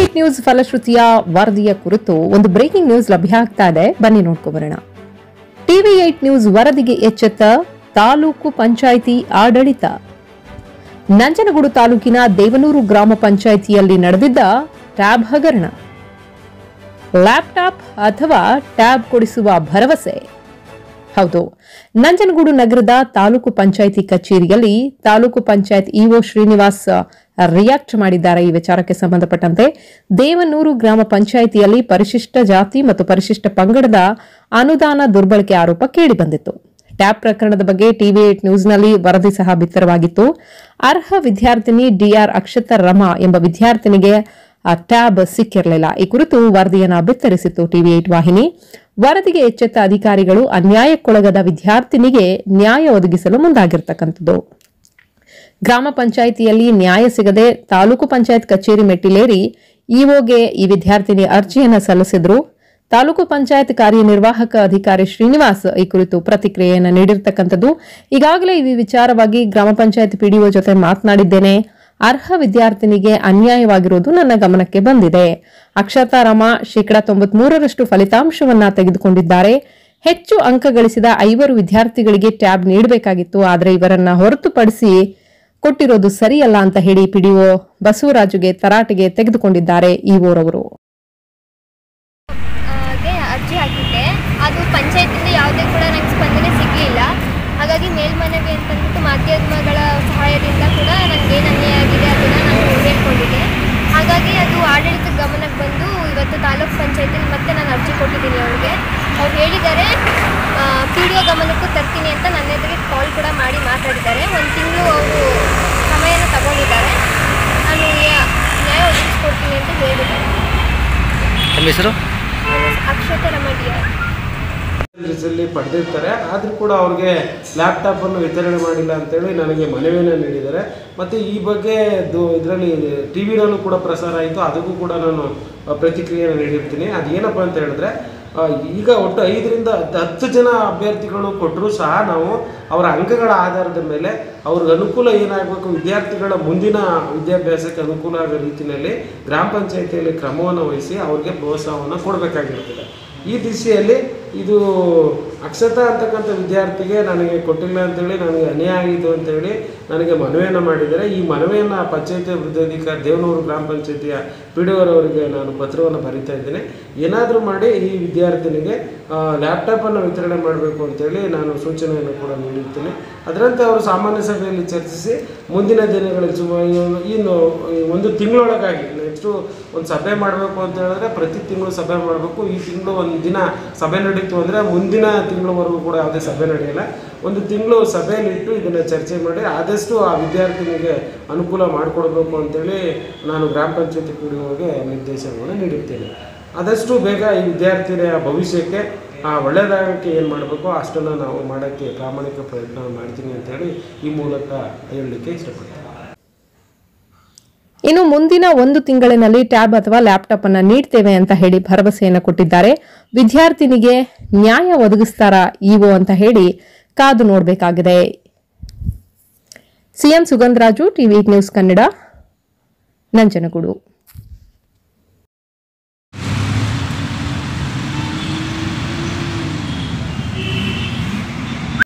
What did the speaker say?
eight news ಫಲಶ್ರುತಿಯ ವರದಿಯ ಕುರಿತು ಒಂದು ಬ್ರೇಕಿಂಗ್ ನ್ಯೂಸ್ ಲಭ್ಯ ಆಗ್ತಾ ಇದೆ ಬನ್ನಿ ನೋಡ್ಕೊಬರೋಣ ಟಿವಿ ಏಟ್ ನ್ಯೂಸ್ ವರದಿಗೆ ಎಚ್ಚೆತ್ತ ತಾಲೂಕು ಪಂಚಾಯಿತಿ ಆಡಳಿತ ನಂಜನಗೂಡು ತಾಲೂಕಿನ ದೇವನೂರು ಗ್ರಾಮ ಪಂಚಾಯಿತಿಯಲ್ಲಿ ನಡೆದಿದ್ದ ಟ್ಯಾಬ್ ಹಗರಣ ಲ್ಯಾಪ್ಟಾಪ್ ಅಥವಾ ಟ್ಯಾಬ್ ಕೊಡಿಸುವ ಭರವಸೆ ಹೌದು ನಂಜನಗೂಡು ನಗರದ ತಾಲೂಕು ಪಂಚಾಯಿತಿ ಕಚೇರಿಯಲ್ಲಿ ತಾಲೂಕು ಪಂಚಾಯತ್ ಇಒ ಶ್ರೀನಿವಾಸ್ ರಿಯಾಕ್ಟ್ ಮಾಡಿದ್ದಾರೆ ಈ ವಿಚಾರಕ್ಕೆ ಸಂಬಂಧಪಟ್ಟಂತೆ ದೇವನೂರು ಗ್ರಾಮ ಪಂಚಾಯಿತಿಯಲ್ಲಿ ಪರಿಶಿಷ್ಟ ಜಾತಿ ಮತ್ತು ಪರಿಶಿಷ್ಟ ಪಂಗಡದ ಅನುದಾನ ದುರ್ಬಳಕೆ ಆರೋಪ ಕೇಳಿಬಂದಿತ್ತು ಟ್ಯಾಬ್ ಪ್ರಕರಣದ ಬಗ್ಗೆ ಟಿವಿ ಏಟ್ ನ್ಯೂಸ್ನಲ್ಲಿ ವರದಿ ಸಹ ಬಿತ್ತರವಾಗಿತ್ತು ಅರ್ಹ ವಿದ್ಯಾರ್ಥಿನಿ ಡಿಆರ್ ಅಕ್ಷತಾ ರಮಾ ಎಂಬ ವಿದ್ಯಾರ್ಥಿನಿಗೆ ಆ ಟ್ಯಾಬ್ ಸಿಕ್ಕಿರಲಿಲ್ಲ ಈ ಕುರಿತು ವರದಿಯನ್ನ ಬಿತ್ತರಿಸಿತ್ತು ಟಿವಿ ಏಟ್ ವಾಹಿನಿ ವರದಿಗೆ ಎಚ್ಚೆತ್ತ ಅಧಿಕಾರಿಗಳು ಅನ್ಯಾಯಕ್ಕೊಳಗದ ವಿದ್ಯಾರ್ಥಿನಿಗೆ ನ್ಯಾಯ ಒದಗಿಸಲು ಮುಂದಾಗಿರ್ತಕ್ಕಂಥದ್ದು ಗ್ರಾಮ ಪಂಚಾಯಿತಿಯಲ್ಲಿ ನ್ಯಾಯ ಸಿಗದೆ ತಾಲೂಕು ಪಂಚಾಯತ್ ಕಚೇರಿ ಮೆಟ್ಟಿಲೇರಿ ಇಒಗೆ ಈ ವಿದ್ಯಾರ್ಥಿನಿ ಅರ್ಜಿಯನ್ನ ಸಲ್ಲಿಸಿದ್ರು ತಾಲೂಕು ಪಂಚಾಯತ್ ಕಾರ್ಯನಿರ್ವಾಹಕ ಅಧಿಕಾರಿ ಶ್ರೀನಿವಾಸ್ ಈ ಕುರಿತು ಪ್ರತಿಕ್ರಿಯೆಯನ್ನು ನೀಡಿರ್ತಕ್ಕಂಥದ್ದು ಈಗಾಗಲೇ ಈ ವಿಚಾರವಾಗಿ ಗ್ರಾಮ ಪಂಚಾಯತ್ ಪಿಡಿಒ ಜೊತೆ ಮಾತನಾಡಿದ್ದೇನೆ ಅರ್ಹ ವಿದ್ಯಾರ್ಥಿನಿಗೆ ಅನ್ಯಾಯವಾಗಿರುವುದು ನನ್ನ ಗಮನಕ್ಕೆ ಬಂದಿದೆ ಅಕ್ಷತಾ ರಮಾ ಶೇಕಡಾ ತೊಂಬತ್ಮೂರರಷ್ಟು ಫಲಿತಾಂಶವನ್ನ ತೆಗೆದುಕೊಂಡಿದ್ದಾರೆ ಹೆಚ್ಚು ಅಂಕ ಗಳಿಸಿದ ಐವರು ವಿದ್ಯಾರ್ಥಿಗಳಿಗೆ ಟ್ಯಾಬ್ ನೀಡಬೇಕಾಗಿತ್ತು ಆದರೆ ಇವರನ್ನ ಹೊರತುಪಡಿಸಿ ಕೊಟ್ಟಿರೋದು ಸರಿಯಲ್ಲ ಅಂತ ಹೇಳಿ ಪಿಡಿಒ ಬಸವರಾಜುಗೆ ತರಾಟೆಗೆ ತೆಗೆದುಕೊಂಡಿದ್ದಾರೆ ಇಒರವರು ಗೆ ಅರ್ಜಿ ಹಾಕಿದ್ದೆ ಅದು ಪಂಚಾಯತಿಂದ ಯಾವುದೇ ಕೂಡ ನಂಗೆ ಸ್ಪಂದನೆ ಸಿಗಲಿಲ್ಲ ಹಾಗಾಗಿ ಮೇಲ್ಮನವಿ ಅಂತಂದ್ಬಿಟ್ಟು ಮಾಧ್ಯಮಗಳ ಸಹಾಯದಿಂದ ಕೂಡ ನನಗೆ ಏನು ಅನ್ಯಾಯ ಆಗಿದೆ ಅದನ್ನು ನಾನು ಹೇಳ್ಕೊಂಡಿದ್ದೆ ಹಾಗಾಗಿ ಅದು ಆಡಳಿತದ ಗಮನಕ್ಕೆ ಬಂದು ಇವತ್ತು ತಾಲೂಕು ಪಂಚಾಯತಿಲಿ ಮತ್ತೆ ನಾನು ಅರ್ಜಿ ಕೊಟ್ಟಿದ್ದೀನಿ ಅವ್ರಿಗೆ ಅವ್ರು ಹೇಳಿದ್ದಾರೆ ಪಿ ಡಿ ಒ ಗಮನಕ್ಕೂ ತರ್ತೀನಿ ಅಂತ ನನ್ನ ಎದುರಿಗೆ ಕಾಲ್ ಕೂಡ ಮಾಡಿ ಮಾತಾಡಿದ್ದಾರೆ ಒಂದು ತಿಂಗಳು ಅವರು ಸಮಯನ ತಗೊಂಡಿದ್ದಾರೆ ನಾನು ನ್ಯಾಯ ನ್ಯಾಯ ಒದಗಿಸ್ಕೊಡ್ತೀನಿ ಅಂತ ಹೇಳಿದ್ದಾರೆ ತಮ್ಮ ಹೆಸರು ನಾನು ಅಕ್ಷತಾ ರಮಡಿಯ ಅಲ್ಲಿ ಪಡೆದಿರ್ತಾರೆ ಆದರೂ ಕೂಡ ಅವ್ರಿಗೆ ಲ್ಯಾಪ್ಟಾಪನ್ನು ವಿತರಣೆ ಮಾಡಿಲ್ಲ ಅಂತೇಳಿ ನನಗೆ ಮನವಿಯನ್ನು ನೀಡಿದ್ದಾರೆ ಮತ್ತು ಈ ಬಗ್ಗೆ ಇದರಲ್ಲಿ ಟಿ ವಿನಲ್ಲೂ ಕೂಡ ಪ್ರಸಾರ ಆಯಿತು ಅದಕ್ಕೂ ಕೂಡ ನಾನು ಆ, ಪ್ರತಿಕ್ರಿಯೆಯನ್ನು ನೀಡಿರ್ತೀನಿ ಅದೇನಪ್ಪ ಅಂತ ಹೇಳಿದ್ರೆ ಆ, ಈಗ ಒಟ್ಟು ಐದರಿಂದ ಹತ್ತು- ಹತ್ತು ಜನ ಅಭ್ಯರ್ಥಿಗಳು ಕೊಟ್ಟರು ಸಹ ನಾವು ಅವರ ಅಂಕಗಳ ಆಧಾರದ ಮೇಲೆ ಅವ್ರಿಗೆ ಅನುಕೂಲ ಏನಾಗಬೇಕು ವಿದ್ಯಾರ್ಥಿಗಳ ಮುಂದಿನ ವಿದ್ಯಾಭ್ಯಾಸಕ್ಕೆ ಅನುಕೂಲ ಆಗೋ ರೀತಿಯಲ್ಲಿ ಗ್ರಾಮ ಪಂಚಾಯಿತಿಯಲ್ಲಿ ಕ್ರಮವನ್ನು ವಹಿಸಿ ಅವ್ರಿಗೆ ಪ್ರೋತ್ಸಾಹವನ್ನು ಕೊಡಬೇಕಾಗಿರ್ತದೆ ಈ ದಿಸೆಯಲ್ಲಿ ಇದು ಅಕ್ಷತಾ ಅಂತಕ್ಕಂಥ ವಿದ್ಯಾರ್ಥಿಗೆ ನನಗೆ ಕೊಟ್ಟಿಲ್ಲ ಅಂತೇಳಿ ನನಗೆ ಅನ್ಯಾಯ ಆಗಿತ್ತು ಅಂತೇಳಿ ನನಗೆ ಮನವಿಯನ್ನು ಮಾಡಿದ್ದಾರೆ ಈ ಮನವಿಯನ್ನು ಪಂಚಾಯತಿ ಅಭಿವೃದ್ಧಿ ದೇವನೂರು ಗ್ರಾಮ ಪಂಚಾಯತಿಯ ಪಿ ಡಿ ಅವರಿಗೆ ನಾನು ಪತ್ರವನ್ನು ಬರೀತಾ ಇದ್ದೇನೆ ಏನಾದರೂ ಮಾಡಿ ಈ ವಿದ್ಯಾರ್ಥಿನಿಗೆ ಲ್ಯಾಪ್ಟಾಪನ್ನು ವಿತರಣೆ ಮಾಡಬೇಕು ಅಂತೇಳಿ ನಾನು ಸೂಚನೆಯನ್ನು ಕೂಡ ನೀಡುತ್ತೇನೆ ಅದರಂತೆ ಅವರು ಸಾಮಾನ್ಯ ಸಭೆಯಲ್ಲಿ ಚರ್ಚಿಸಿ ಮುಂದಿನ ದಿನಗಳಲ್ಲಿ ಸುಮಾರು ಇನ್ನು ಒಂದು ತಿಂಗಳೊಳಗಾಗಿ ನೆಕ್ಸ್ಟು ಒಂದು ಸಭೆ ಮಾಡಬೇಕು ಅಂತ ಹೇಳಿದ್ರೆ ಪ್ರತಿ ತಿಂಗಳು ಸಭೆ ಮಾಡಬೇಕು ಈ ತಿಂಗಳು ಒಂದು ದಿನ ಸಭೆ ನಡೀತು ಅಂದರೆ ಮುಂದಿನ ತಿಂಗಳವರೆಗೂ ಕೂಡ ಯಾವುದೇ ಸಭೆ ನಡೆಯಲ್ಲ ಒಂದು ತಿಂಗಳು ಸಭೆಯಲ್ಲಿಟ್ಟು ಇದನ್ನು ಚರ್ಚೆ ಮಾಡಿ ಆದಷ್ಟು ಆ ವಿದ್ಯಾರ್ಥಿನಿಗೆ ಅನುಕೂಲ ಮಾಡಿಕೊಡ್ಬೇಕು ಅಂತೇಳಿ ನಾನು ಗ್ರಾಮ ಪಂಚಾಯತಿ ಪಿ ನಿರ್ದೇಶನವನ್ನು ನೀಡುತ್ತೇನೆ ಆದಷ್ಟು ಬೇಗ ಈ ವಿದ್ಯಾರ್ಥಿನಿಯ ಭವಿಷ್ಯಕ್ಕೆ ಆ ಒಳ್ಳೆಯದಾಗಕ್ಕೆ ಏನು ಮಾಡಬೇಕು ಅಷ್ಟನ್ನು ನಾವು ಮಾಡೋಕ್ಕೆ ಪ್ರಾಮಾಣಿಕ ಪ್ರಯತ್ನ ಮಾಡ್ತೀನಿ ಅಂತೇಳಿ ಈ ಮೂಲಕ ಹೇಳಲಿಕ್ಕೆ ಇಷ್ಟಪಡ್ತೀನಿ ಇನ್ನು ಮುಂದಿನ ಒಂದು ತಿಂಗಳಿನಲ್ಲಿ ಟ್ಯಾಬ್ ಅಥವಾ ಲ್ಯಾಪ್ಟಾಪ್ ಅನ್ನ ನೀಡ್ತೇವೆ ಅಂತ ಹೇಳಿ ಭರವಸೆಯನ್ನು ಕೊಟ್ಟಿದ್ದಾರೆ ವಿದ್ಯಾರ್ಥಿನಿಗೆ ನ್ಯಾಯ ಒದಗಿಸ್ತಾರಾ ಇಒ ಅಂತ ಹೇಳಿ ಕಾದು ನೋಡಬೇಕಾಗಿದೆ CM Sugandharaju TV news Kannada Nanjangud